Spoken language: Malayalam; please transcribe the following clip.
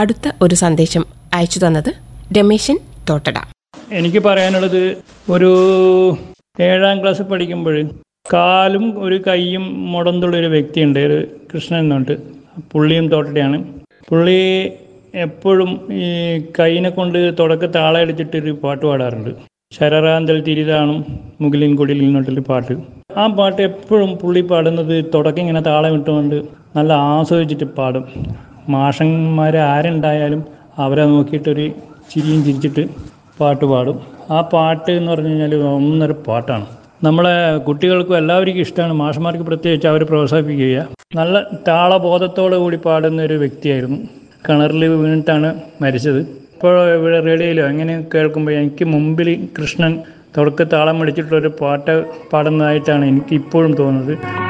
അടുത്ത ഒരു സന്ദേശം അയച്ചു തന്നത് രമേശൻ തോട്ടട എനിക്ക് പറയാനുള്ളത് ഒരു ഏഴാം ക്ലാസ് പഠിക്കുമ്പോൾ കാലും ഒരു കൈയും മുടന്തുള്ള ഒരു വ്യക്തിയുണ്ട് ഒരു കൃഷ്ണൻ എന്നുണ്ട് പുള്ളിയും തോട്ടടയാണ് പുള്ളി എപ്പോഴും ഈ കൈനെ കൊണ്ട് തുടക്ക താളയടിച്ചിട്ടൊരു പാട്ട് പാടാറുണ്ട് ശരറാന്തൽ തിരിതാണും മുകിലിൻ കുടിലിൽ നിന്നിട്ടൊരു പാട്ട് ആ പാട്ട് എപ്പോഴും പുള്ളി പാടുന്നത് തുടക്കം ഇങ്ങനെ താളം ഇട്ടുകൊണ്ട് നല്ല ആസ്വദിച്ചിട്ട് പാടും മാഷന്മാർ ആരുണ്ടായാലും അവരെ നോക്കിയിട്ടൊരു ചിരിയും ചിരിച്ചിട്ട് പാട്ട് പാടും ആ പാട്ട് എന്ന് പറഞ്ഞു കഴിഞ്ഞാൽ ഒന്നര പാട്ടാണ് നമ്മളെ കുട്ടികൾക്കും എല്ലാവർക്കും ഇഷ്ടമാണ് മാഷന്മാർക്ക് പ്രത്യേകിച്ച് അവർ പ്രോത്സാഹിപ്പിക്കുക നല്ല താളബോധത്തോടു കൂടി പാടുന്ന ഒരു വ്യക്തിയായിരുന്നു കിണറിൽ വീണിട്ടാണ് മരിച്ചത് ഇപ്പോൾ ഇവിടെ റേഡിയോയിലോ എങ്ങനെ കേൾക്കുമ്പോൾ എനിക്ക് മുമ്പിൽ കൃഷ്ണൻ തുടക്ക താളം പിടിച്ചിട്ടുള്ളൊരു പാട്ട് പാടുന്നതായിട്ടാണ് എനിക്ക് ഇപ്പോഴും തോന്നുന്നത്